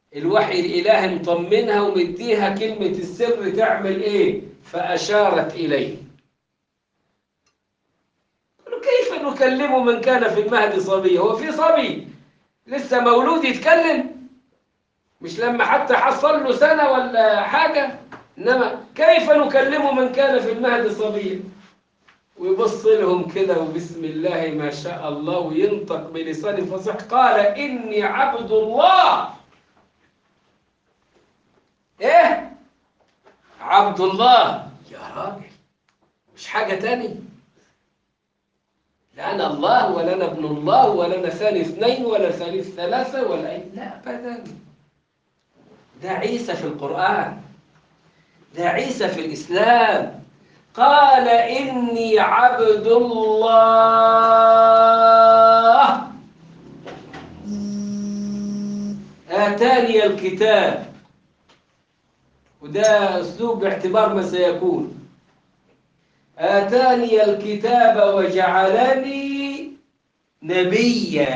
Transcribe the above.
الوحي الإلهي مطمنها ومديها كلمة السر تعمل إيه فأشارت إليه قالوا كيف نكلم من كان في المهد صبي هو في صبي لسه مولود يتكلم مش لما حتى حصل له سنة ولا حاجة إنما كيف نكلم من كان في المهد صبيا ويبص لهم كده وبسم الله ما شاء الله وينطق بلسان فصيح قال إني عبد الله إيه عبد الله يا راجل مش حاجة تاني لا أنا الله ولا أنا ابن الله ولا أنا ثاني اثنين ولا ثالث ثلاثة ولا أي لا أبدا ده عيسى في القرآن ده عيسى في الإسلام قال إني عبد الله آتاني الكتاب وده أسلوب باعتبار ما سيكون آتاني الكتاب وجعلني نبيا